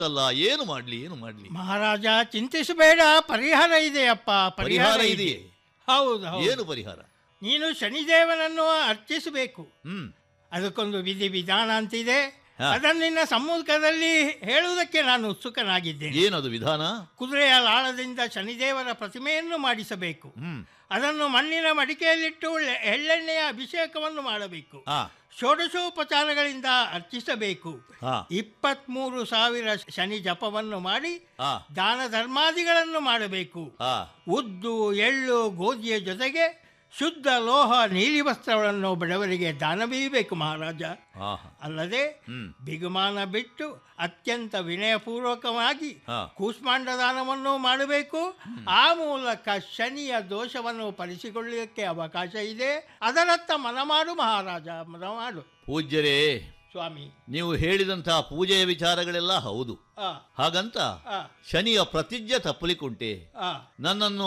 ಅಲ್ಲ ಏನು ಮಾಡ್ಲಿ ಏನು ಮಾಡ್ಲಿ ಮಹಾರಾಜ ಚಿಂತಿಸಬೇಡ ಪರಿಹಾರ ಇದೆಯಪ್ಪ ಪರಿಹಾರ ಇದೆ ಇದೆಯೇ ಹೌದು ಹೌದು ಏನು ಪರಿಹಾರ ನೀನು ಶನಿದೇವನನ್ನು ಅರ್ಚಿಸಬೇಕು ಹ್ಮ್ ಅದಕ್ಕೊಂದು ವಿಧಿ ವಿಧಾನ ಅಂತಿದೆ ಹಾ. ಅದನ್ನು ನಿನ್ನ ಸಮ್ಮುಖದಲ್ಲಿ ಹೇಳುವುದಕ್ಕೆ ನಾನು ಉತ್ಸುಕನಾಗಿದ್ದೇನೆ ಏನದು ವಿಧಾನ ಕುದುರೆಯ ಲಾಳದಿಂದ ಶನಿದೇವರ ಪ್ರತಿಮೆಯನ್ನು ಮಾಡಿಸಬೇಕು ಹ್ಮ್ ಅದನ್ನು ಮಣ್ಣಿನ ಮಡಿಕೆಯಲ್ಲಿಟ್ಟು ಎ- ಎಳ್ಳೆಣ್ಣೆಯ ಅಭಿಷೇಕವನ್ನು ಮಾಡಬೇಕು ಆ ಷೋಡಶೋಪಚಾರಗಳಿಂದ ಅರ್ಚಿಸಬೇಕು ಹಾ ಇಪ್ಪತ್ಮೂರು ಸಾವಿರ ಶನಿ ಜಪವನ್ನು ಮಾಡಿ ಆ ದಾನ ಧರ್ಮಾದಿಗಳನ್ನು ಮಾಡಬೇಕು ಆ ಉದ್ದು ಎಳ್ಳು ಗೋಧಿಯ ಜೊತೆಗೆ ಶುದ್ಧ ಲೋಹ ನೀಲಿ ವಸ್ತ್ರಗಳನ್ನು ಬಡವರಿಗೆ ದಾನ ಬೀಯಬೇಕು ಮಹಾರಾಜ ಆಹಾ. ಅಲ್ಲದೆ ಹ್ಮ್ ಬಿಗುಮಾನ ಬಿಟ್ಟು ಅತ್ಯಂತ ವಿನಯಪೂರ್ವಕವಾಗಿ ಹಾ. ಕೂಷ್ಮಾಂಡ ದಾನವನ್ನು ಮಾಡಬೇಕು ಆ ಮೂಲಕ ಶನಿಯ ದೋಷವನ್ನು ಪರಿಸಿಕೊಳ್ಳಲಿಕ್ಕೆ ಅವಕಾಶ ಇದೆ ಅದರತ್ತ ಮನಮಾಡು ಮಹಾರಾಜ ಮನಮಾಡು ಪೂಜ್ಯರೇ ಸ್ವಾಮಿ ನೀವು ಹೇಳಿದಂತಹ ಪೂಜೆಯ ವಿಚಾರಗಳೆಲ್ಲ ಹೌದು ಆ ಹಾಗಂತ ಆ ಶನಿಯ ಪ್ರತಿಜ್ಞೆ ತಪ್ಪಲಿಕ್ಕುಂಟೆ ಆ ನನ್ನನ್ನು